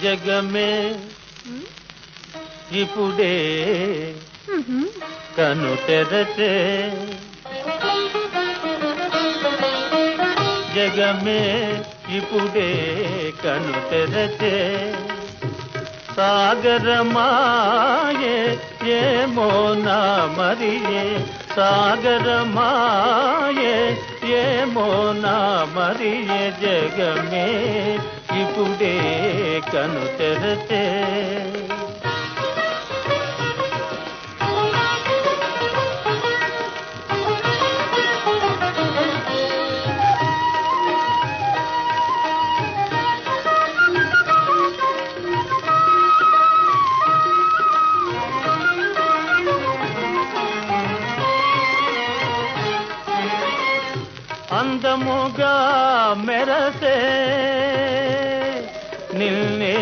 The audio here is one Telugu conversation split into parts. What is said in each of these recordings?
జగమే ఇప్పుడే కను తెరచే జగమే ఇప్పుడే కను తెరచే సాగరమాయే ఏమో నా మరియే సాగరమాయే ఏమో నా మరియే జగమే ఇప్పుడే కను తెరచే అందముగా మెరసే నిన్నే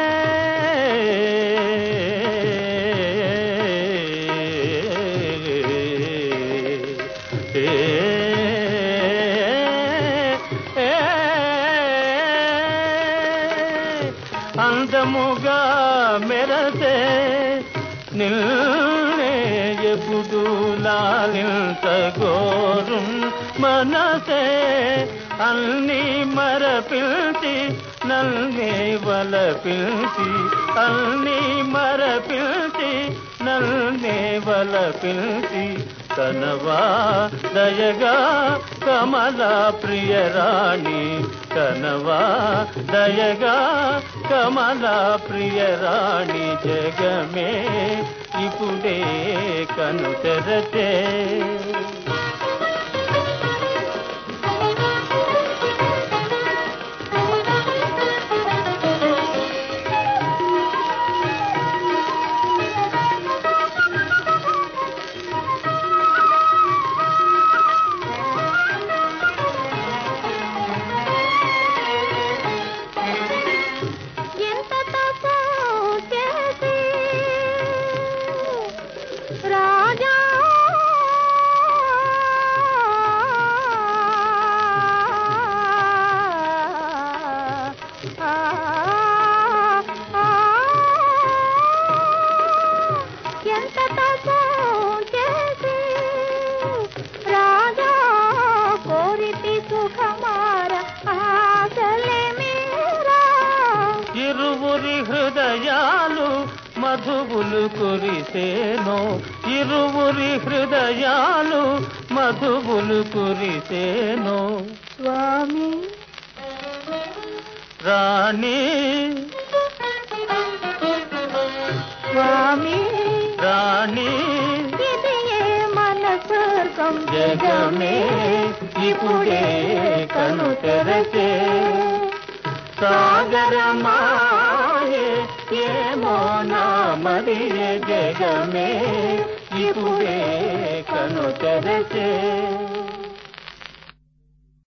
అందముగా మెరసే నిల్నే ఎప్పుడు లాలింత గోరున్ మనసే అన్ని మరపిల్చి నల్నే వల పిల్చి అన్ని మరపిల్చి నల్నే వల పిల్చి కనవా దయగా కమలా ప్రియరాణి కనవా దయగా కమలా ప్రియరాణి జగమే ఇప్పుడే కను తెరచే ఎంత తపో చేసి రాజా ఆ, ఆ, ఎంత తపో చేసి రాజా కోరితి సుఖమార ఆశలే మీరా ఇరువురి హృదయాలు మధువులు కురిసేనో ఇరువురి హృదయాలు మధువులు కురిసేనో స్వామి రాణి స్వామి రాణి ఇది ఏ మన స్వర్గం జగమే ఇప్పుడే కను తెరచే సాగరమాయే ఏమో నా మరియ జగమే ఇప్పుడే కను తెరచే